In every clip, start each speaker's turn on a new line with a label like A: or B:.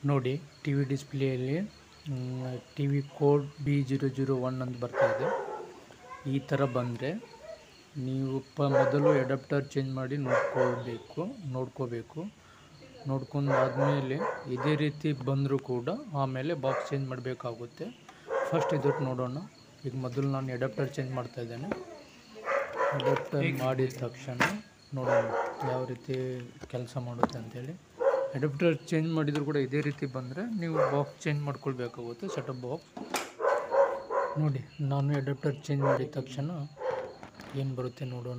A: ನೋಡಿ T V ಡಿಸ್ಪ್ಲೇಯಲ್ಲಿ T V code B zero zero one ಅಂತ ಬರ್ತಾ ಇದೆ ಈ ಥರ ಬಂದರೆ ನೀವು ಪ ಮೊದಲು ಅಡಾಪ್ಟರ್ ಚೇಂಜ್ ಮಾಡಿ ನೋಡ್ಕೋಬೇಕು ನೋಡ್ಕೋಬೇಕು ನೋಡ್ಕೊಂಡು ಆದಮೇಲೆ ಇದೇ ರೀತಿ ಬಂದರೂ ಕೂಡ ಆಮೇಲೆ ಬಾಕ್ಸ್ ಚೇಂಜ್ ಮಾಡಬೇಕಾಗುತ್ತೆ ಫಸ್ಟ್ ಇದಕ್ಕೆ ನೋಡೋಣ ಈಗ ಮೊದಲು ನಾನು ಅಡಾಪ್ಟರ್ ಚೇಂಜ್ ಮಾಡ್ತಾ ಇದ್ದೇನೆ ಅಡಾಪ್ಟರ್ ಮಾಡಿದ ತಕ್ಷಣ ನೋಡೋಣ ಯಾವ ರೀತಿ ಕೆಲಸ ಮಾಡುತ್ತೆ ಅಂತೇಳಿ ಅಡಾಪ್ಟರ್ ಚೇಂಜ್ ಮಾಡಿದರೂ ಕೂಡ ಇದೇ ರೀತಿ ಬಂದರೆ ನೀವು ಬಾಕ್ಸ್ ಚೇಂಜ್ ಮಾಡ್ಕೊಳ್ಬೇಕಾಗುತ್ತೆ ಸೆಟಪ್ ಬಾಕ್ಸ್ ನೋಡಿ ನಾನು ಅಡಾಪ್ಟರ್ ಚೇಂಜ್ ಮಾಡಿದ ತಕ್ಷಣ ಏನು ಬರುತ್ತೆ ನೋಡೋಣ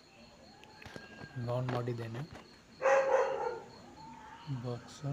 A: ಆನ್ ಮಾಡಿದ್ದೇನೆ ಬಾಕ್ಸು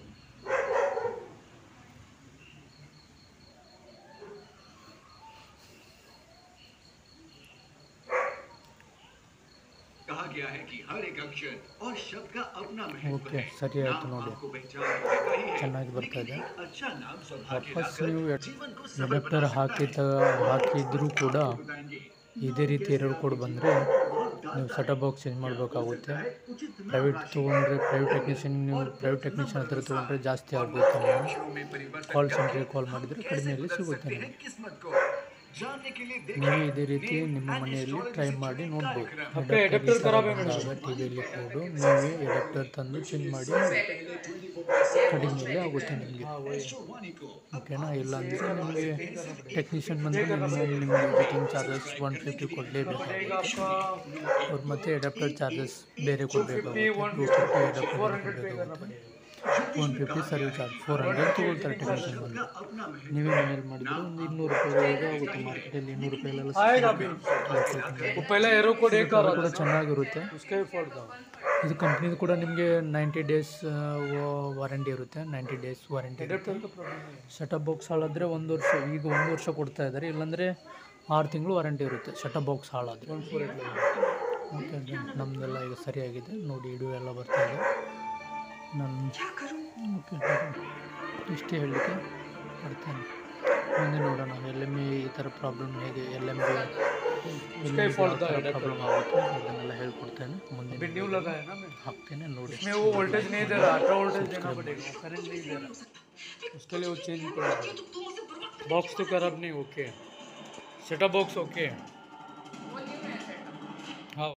B: कहा गया है कि हर एक अक्षर और शब्द का अपना महत्व
A: ಓಕೆ
B: है
A: ಸರಿ ಆಯಿತು
B: नाम
A: ನೋಡಿ
B: आपको पहचान तो देता ही है
A: ಚೆನ್ನಾಗಿ ಬರ್ತಾ
B: लेकिन
A: ಇದೆ
B: एक अच्छा नाम सौभाग्य
A: ವಾಪಸ್
B: लाकर
A: ನೀವು
B: जीवन को सफल
A: ಅಡಾಪ್ಟರ್
B: बना
A: ಹಾಕಿ
B: सकता
A: ತ ಹಾಕಿದ್ರೂ ಕೂಡ
B: है बताएंगे
A: ಇದೇ ರೀತಿ ಎರಡು ಕೋಡ್ ಬಂದರೆ ನೀವು ಸೆಟಪ್ ಬಾಕ್ಸ್ ಚೇಂಜ್ ಮಾಡಬೇಕಾಗುತ್ತೆ ಪ್ರೈವೇಟ್ ತೊಗೊಂಡ್ರೆ ಪ್ರೈವೇಟ್ ಟೆಕ್ನಿಷಿಯನ್ ನೀವು ಪ್ರೈವೇಟ್ ಟೆಕ್ನಿಷಿಯನ್ ಹತ್ರ ತೊಗೊಂಡ್ರೆ ಜಾಸ್ತಿ ಆಗುತ್ತೆ ನಿಮಗೆ
B: अक्षरों में परिवर्तन
A: ಕಾಲ್
B: करके
A: ಸೆಂಟ್ರಿಗೆ ಕಾಲ್ ಮಾಡಿದರೆ
B: कैसे
A: ಕಡಿಮೆಯಲ್ಲಿ
B: बदल
A: ಸಿಗುತ್ತೆ
B: सकते हैं
A: ನಿಮಗೆ
B: किस्मत को जानने के लिए
A: ನೀವೇ
B: देखें
A: ಇದೇ ರೀತಿ ನಿಮ್ಮ
B: and
A: ಮನೆಯಲ್ಲಿ
B: astrology
A: ಟ್ರೈ
B: से
A: ಮಾಡಿ
B: जुड़े
A: ನೋಡ್ಬೋದು
B: कार्यक्रम।
A: ಟಿ ವಿಯಲ್ಲಿ ಕೋಡು ನೀವೇ ಎಡಾಪ್ಟರ್ ತಂದು ಚೇಂಜ್ ಮಾಡಿ ಕಡಿಮೆಯಲ್ಲಿ ಆಗುತ್ತೆ ನಿಮಗೆ
B: एस्ट्रोवाणी को
A: ಓಕೆನಾ ಇಲ್ಲಾಂದರೆ ನಿಮಗೆ ಟೆಕ್ನಿಷಿಯನ್ ಬಂದರೆ ನಿಮ್ಮ ನಿಮಗೆ ವಿಸಿಟಿಂಗ್ ಚಾರ್ಜಸ್ ಒನ್ ಫಿಫ್ಟಿ ಕೊಡಲೇಬೇಕಾಗುತ್ತೆ ಅವ್ರು ಮತ್ತೆ ಅಡಾಪ್ಟರ್ ಚಾರ್ಜಸ್ ಬೇರೆ ಕೊಡಬೇಕಾಗುತ್ತೆ ಟೂ ಫಿಫ್ಟಿ ಅಡಾಪ್ಟರ್ ಕೊಡಬೇಕಾಗುತ್ತೆ one fifty service charge four hundred ತೊಗೊಳ್ತಾರೆ ಟೆಕ್ನಿಷಿಯನ್ ಬಂದು
B: अपना महत्व
A: ನೀವೇ ಮನೇಲಿ ಮಾಡಿದ್ರೆ ಒಂದು ಇನ್ನೂರು ರೂಪಾಯಿಗೆ ಆಗುತ್ತೆ ಮಾರ್ಕೆಟಲ್ಲಿ ಇನ್ನೂರು ರೂಪಾಯಿಲೆಲ್ಲ
C: वो पहला एरो कोड एक
A: ಅದು ಕೂಡ ಚೆನ್ನಾಗಿರುತ್ತೆ
C: उसका ही फॉल्ट था
A: ಇದು ಕಂಪ್ನಿದು ಕೂಡ ನಿಮಗೆ ನೈಂಟಿ ಡೇಸ್ ವಾರಂಟಿ ಇರುತ್ತೆ ನೈಂಟಿ ಡೇಸ್ ವಾರಂಟಿ ಇರುತ್ತೆ ಸೆಟಪ್ ಬಾಕ್ಸ್ ಹಾಳಾದರೆ ಒಂದು ವರ್ಷ ಈಗ ಒಂದು ವರ್ಷ ಕೊಡ್ತಾ ಇದ್ದಾರೆ ಇಲ್ಲಾಂದರೆ ಆರು ತಿಂಗಳು ವಾರಂಟಿ ಇರುತ್ತೆ ಸೆಟಪ್ ಬಾಕ್ಸ್ ಹಾಳಾದರೆ ಓಕೆ ನಮ್ಮದೆಲ್ಲ ಈಗ ಸರಿಯಾಗಿದೆ ನೋಡಿ ಇಡು ಎಲ್ಲ ಬರ್ತಾ ಇದೆ ನಾನು ಓಕೆ ಇಷ್ಟೇ ಹೇಳಲಿಕ್ಕೆ ಪಡ್ತೇನೆ ಮುಂದೆ ನೋಡೋಣ ಎಲ್ ಎಮ್ ಈ ಥರ ಪ್ರಾಬ್ಲಮ್ ಹೇಗೆ ಎಲ್ ಎಮ್ ಬಿ ಪ್ರಾಬ್ಲಮ್ ಆಗುತ್ತೆ ಅದನ್ನೆಲ್ಲ ಹೇಳ್ಕೊಡ್ತೇನೆ ಮುಂದೆ
C: न्यू लगा है ना मैं
A: ಹಾಕ್ತೇನೆ ನೋಡಿ
C: इसमें वो वोल्टेज नहीं दे रहा अल्ट्रा वोल्टेज देना पड़ेगा वो करंट नहीं दे रहा उसके लिए वो चेंज पड़ेगा बॉक्स तो खराब नहीं ओके सेटअप बॉक्स ओके